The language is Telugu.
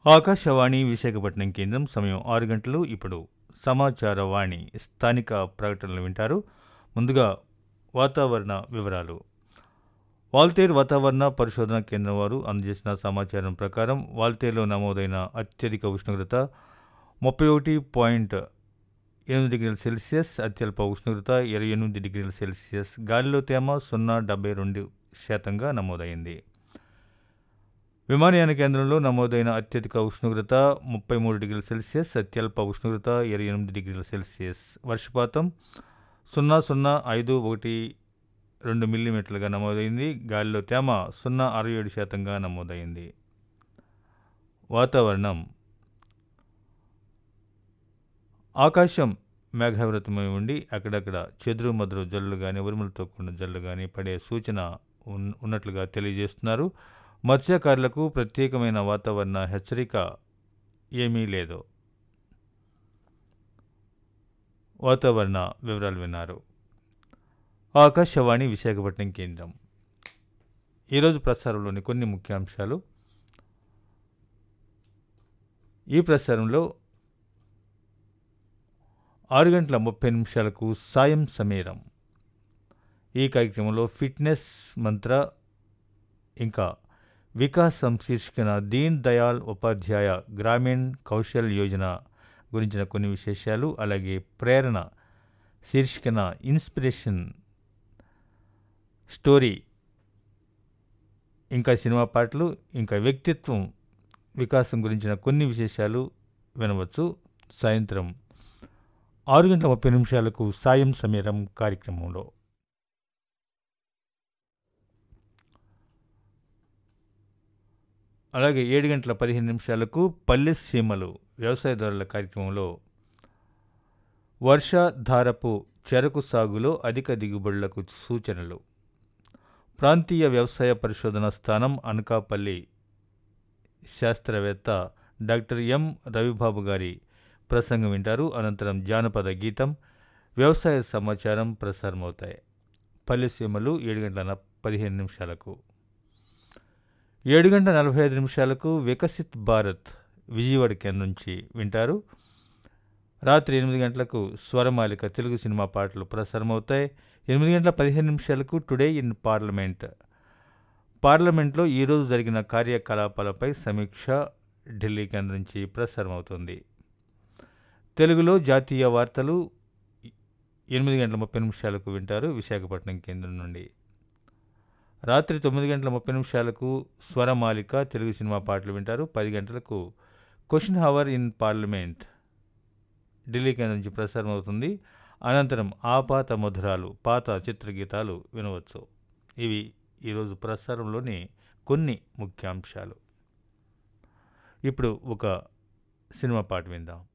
ఆకాశవాణి విశాఖపట్నం కేంద్రం సమయం ఆరు గంటలు ఇప్పుడు సమాచార వాణి స్థానిక ప్రకటనలు వింటారు ముందుగా వాతావరణ వివరాలు వాల్తేర్ వాతావరణ పరిశోధన కేంద్రం వారు అందజేసిన సమాచారం ప్రకారం వాల్తేర్లో నమోదైన అత్యధిక ఉష్ణోగ్రత ముప్పై ఒకటి పాయింట్ ఎనిమిది డిగ్రీల సెల్సియస్ అత్యల్ప ఉష్ణోగ్రత ఇరవై ఎనిమిది డిగ్రీల సెల్సియస్ గాలిలో తేమ సున్నా డెబ్బై రెండు శాతంగా నమోదైంది విమానయాన కేంద్రంలో నమోదైన అత్యధిక ఉష్ణోగ్రత ముప్పై మూడు డిగ్రీల సెల్సియస్ అత్యల్ప ఉష్ణోగ్రత ఇరవై ఎనిమిది డిగ్రీల సెల్సియస్ వర్షపాతం సున్నా సున్నా ఐదు ఒకటి రెండు మిల్లీమీటర్లుగా నమోదైంది గాలిలో తేమ సున్నా అరవై ఏడు శాతంగా నమోదైంది వాతావరణం ఆకాశం మేఘావృతమై ఉండి అక్కడక్కడ చెదురు మదురు జల్లు కానీ ఉరుములతో కూడిన జల్లు కానీ పడే సూచన ఉన్- ఉన్నట్లుగా తెలియజేస్తున్నారు మత్స్యకారులకు ప్రత్యేకమైన వాతావరణ హెచ్చరిక ఏమీ లేదు వాతావరణ వివరాలు విన్నారు ఆకాశవాణి విశాఖపట్నం కేంద్రం ఈరోజు ప్రసారంలోని కొన్ని ముఖ్యాంశాలు ఈ ప్రసారంలో ఆరు గంటల ముప్పై నిమిషాలకు సాయం సమీరం ఈ కార్యక్రమంలో ఫిట్నెస్ మంత్ర ఇంకా వికాసం శీర్షికన దీన్ దయాళ్ ఉపాధ్యాయ గ్రామీణ్ కౌశల్ యోజన గురించిన కొన్ని విశేషాలు అలాగే ప్రేరణ శీర్షికన ఇన్స్పిరేషన్ స్టోరీ ఇంకా సినిమా పాటలు ఇంకా వ్యక్తిత్వం వికాసం గురించిన కొన్ని విశేషాలు వినవచ్చు సాయంత్రం ఆరు గంటల ముప్పై నిమిషాలకు సాయం సమీరం కార్యక్రమంలో అలాగే ఏడు గంటల పదిహేను నిమిషాలకు పల్లె సీమలు వ్యవసాయదారుల కార్యక్రమంలో వర్షాధారపు చెరకు సాగులో అధిక దిగుబడులకు సూచనలు ప్రాంతీయ వ్యవసాయ పరిశోధన స్థానం అనకాపల్లి శాస్త్రవేత్త డాక్టర్ ఎం రవిబాబు గారి ప్రసంగం వింటారు అనంతరం జానపద గీతం వ్యవసాయ సమాచారం ప్రసారమవుతాయి పల్లెసీమలు ఏడు గంటల న- పదిహేను నిమిషాలకు ఏడు గంటల నలభై ఐదు నిమిషాలకు వికసిత్ భారత్ విజయవాడ కేంద్రం నుంచి వింటారు రాత్రి ఎనిమిది గంటలకు స్వరమాలిక తెలుగు సినిమా పాటలు ప్రసారమవుతాయి ఎనిమిది గంటల పదిహేను నిమిషాలకు టుడే ఇన్ పార్లమెంట్ పార్లమెంట్లో ఈరోజు జరిగిన కార్యకలాపాలపై సమీక్ష ఢిల్లీ కేంద్రం నుంచి ప్రసారమవుతుంది తెలుగులో జాతీయ వార్తలు ఎనిమిది గంటల ముప్పై నిమిషాలకు వింటారు విశాఖపట్నం కేంద్రం నుండి రాత్రి తొమ్మిది గంటల ముప్పై నిమిషాలకు స్వరమాలిక తెలుగు సినిమా పాటలు వింటారు పది గంటలకు question hour in Parliament Delhi కేంద్రం నుంచి ప్రసారం అవుతుంది అనంతరం ఆ పాత మధురాలు పాత చిత్రగీతాలు వినవచ్చు ఇవి ఈరోజు ప్రసారంలోని కొన్ని ముఖ్యాంశాలు ఇప్పుడు ఒక సినిమా పాట విందాం